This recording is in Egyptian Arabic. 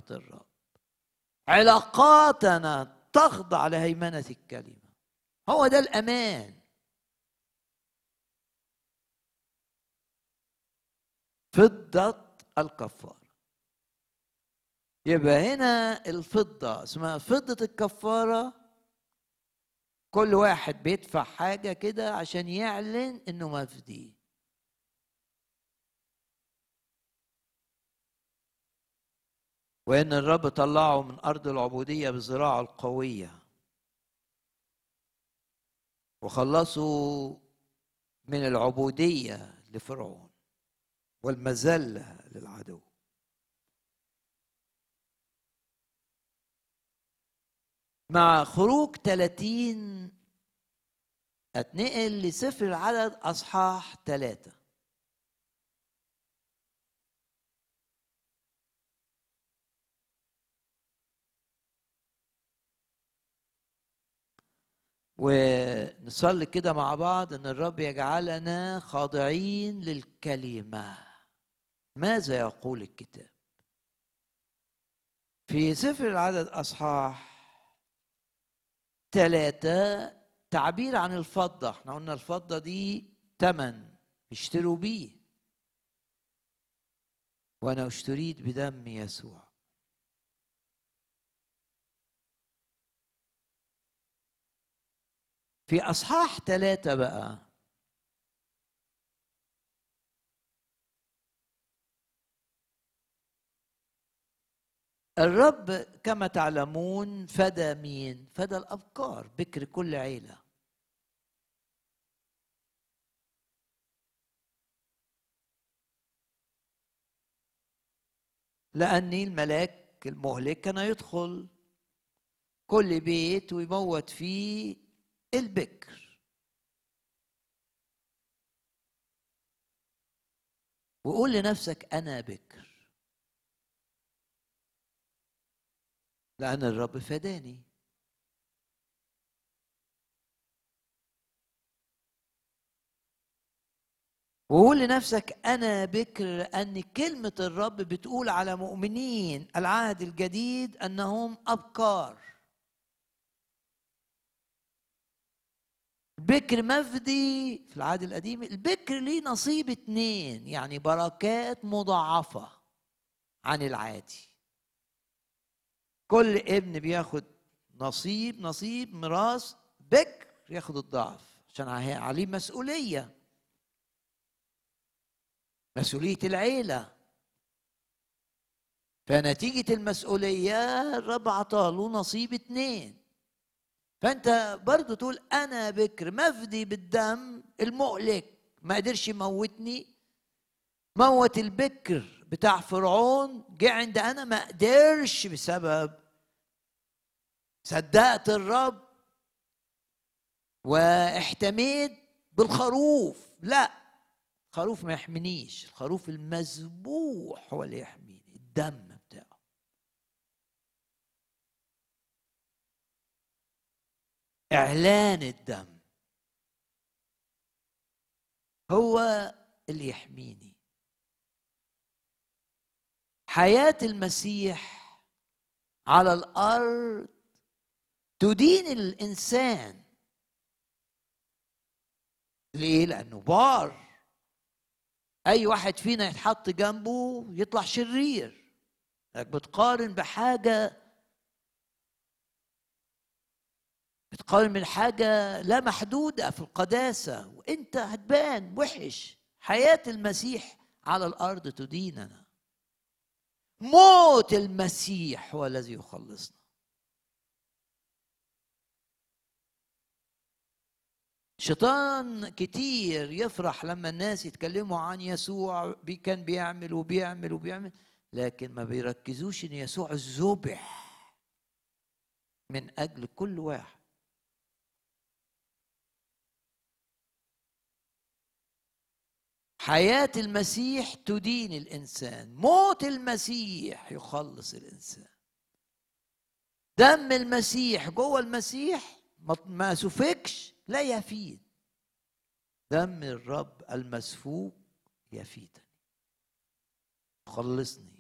الرب علاقاتنا تخضع لهيمنة الكلمة هو ده الأمان فضة الكفارة يبقى هنا الفضة اسمها فضة الكفارة كل واحد بيدفع حاجة كده عشان يعلن انه مفدي وان الرب طلعه من ارض العبودية بذراعه القوية وخلصوا من العبودية لفرعون والمذلة للعدو مع خروج 30 اتنقل لسفر العدد اصحاح ثلاثة ونصلي كده مع بعض ان الرب يجعلنا خاضعين للكلمه ماذا يقول الكتاب في سفر العدد اصحاح ثلاثة تعبير عن الفضة احنا قلنا الفضة دي تمن اشتروا بيه وانا اشتريت بدم يسوع في اصحاح ثلاثة بقى الرب كما تعلمون فدى مين؟ فدى الأبكار بكر كل عيلة لأني الملاك المهلك كان يدخل كل بيت ويموت فيه البكر وقول لنفسك أنا بكر لأن الرب فداني وقول لنفسك أنا بكر لأن كلمة الرب بتقول على مؤمنين العهد الجديد أنهم أبكار بكر مفدي في العهد القديم البكر ليه نصيب اتنين يعني بركات مضاعفة عن العادي كل ابن بياخد نصيب نصيب ميراث بكر ياخد الضعف عشان عليه مسؤولية مسؤولية العيلة فنتيجة المسؤولية الرب عطاله نصيب اتنين فانت برضو تقول انا بكر مفدي بالدم المؤلك ما قدرش يموتني موت البكر بتاع فرعون جه عند انا ما قدرش بسبب صدقت الرب واحتميت بالخروف لا الخروف ما يحمينيش الخروف المذبوح هو اللي يحميني الدم بتاعه اعلان الدم هو اللي يحميني حياه المسيح على الارض تدين الانسان ليه لانه بار اي واحد فينا يتحط جنبه يطلع شرير لك بتقارن بحاجه بتقارن من حاجه لا محدوده في القداسه وانت هتبان وحش حياه المسيح على الارض تديننا موت المسيح هو الذي يخلصنا شيطان كتير يفرح لما الناس يتكلموا عن يسوع بي كان بيعمل وبيعمل وبيعمل لكن ما بيركزوش ان يسوع ذبح من اجل كل واحد حياة المسيح تدين الإنسان موت المسيح يخلص الإنسان دم المسيح جوه المسيح ما سفكش لا يفيد دم الرب المسفوك يفيدني خلصني